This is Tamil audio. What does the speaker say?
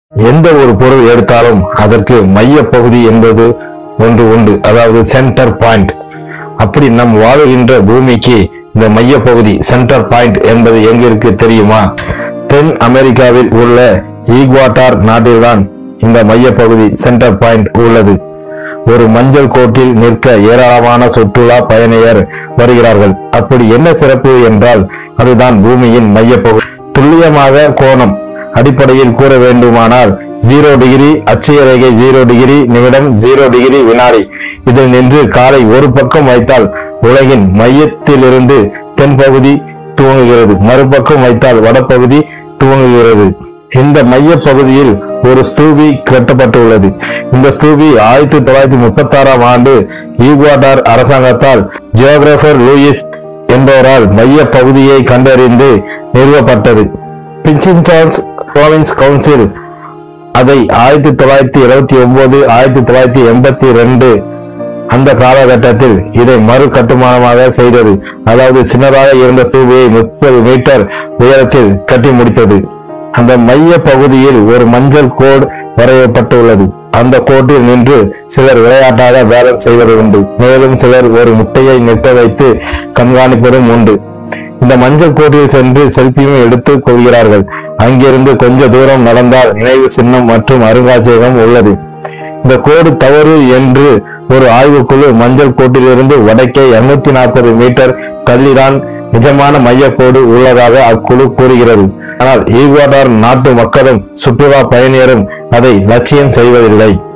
எந்த ஒரு பொருள் எடுத்தாலும் அதற்கு மைய பகுதி என்பது ஒன்று உண்டு அதாவது சென்டர் பாயிண்ட் அப்படி நம் வாழுகின்ற பூமிக்கு இந்த மைய பகுதி சென்டர் பாயிண்ட் என்பது எங்கிருக்கு தெரியுமா தென் அமெரிக்காவில் உள்ள ஈக்வாட்டார் நாட்டில்தான் இந்த மைய பகுதி சென்டர் பாயிண்ட் உள்ளது ஒரு மஞ்சள் கோட்டில் நிற்க ஏராளமான சுற்றுலா பயணியர் வருகிறார்கள் அப்படி என்ன சிறப்பு என்றால் அதுதான் பூமியின் மையப்பகுதி துல்லியமாக கோணம் அடிப்படையில் கூற வேண்டுமானால் ஜீரோ டிகிரி அச்சய ரேகை ஜீரோ டிகிரி நிமிடம் ஜீரோ டிகிரி வினாடி இதில் நின்று காலை ஒரு பக்கம் வைத்தால் உலகின் மையத்திலிருந்து தென்பகுதி துவங்குகிறது மறுபக்கம் வைத்தால் வடபகுதி துவங்குகிறது இந்த மைய பகுதியில் ஒரு ஸ்தூபி கட்டப்பட்டுள்ளது இந்த ஸ்தூபி ஆயிரத்தி தொள்ளாயிரத்தி முப்பத்தி ஆறாம் ஆண்டு ஈக்வாடார் அரசாங்கத்தால் ஜியோகிராபர் லூயிஸ் என்பவரால் மைய பகுதியை கண்டறிந்து நிறுவப்பட்டது பிச்சின்சான்ஸ் ப்ராவின்ஸ் கவுன்சில் அதை ஆயிரத்தி தொள்ளாயிரத்தி இருபத்தி ஒன்பது ஆயிரத்தி தொள்ளாயிரத்தி எண்பத்தி ரெண்டு அந்த காலகட்டத்தில் இதை மறு கட்டுமானமாக செய்தது அதாவது சின்னதாக இருந்த ஸ்தூபியை முப்பது மீட்டர் உயரத்தில் கட்டி முடித்தது அந்த மைய பகுதியில் ஒரு மஞ்சள் கோடு வரையப்பட்டுள்ளது அந்த கோட்டில் நின்று சிலர் விளையாட்டாக பேலன்ஸ் செய்வது உண்டு மேலும் சிலர் ஒரு முட்டையை நிற்க வைத்து கண்காணிப்பதும் உண்டு இந்த மஞ்சள் கோட்டில் சென்று செல்ஃபியும் எடுத்துக் கொள்கிறார்கள் அங்கிருந்து கொஞ்ச தூரம் நடந்தால் நினைவு சின்னம் மற்றும் அருங்காட்சியகம் உள்ளது இந்த கோடு தவறு என்று ஒரு ஆய்வுக்குழு மஞ்சள் கோட்டிலிருந்து வடக்கே 240 நாற்பது மீட்டர் தள்ளிதான் நிஜமான மையக்கோடு உள்ளதாக அக்குழு கூறுகிறது ஆனால் ஈக்வாடார் நாட்டு மக்களும் சுற்றுலா பயணியரும் அதை லட்சியம் செய்வதில்லை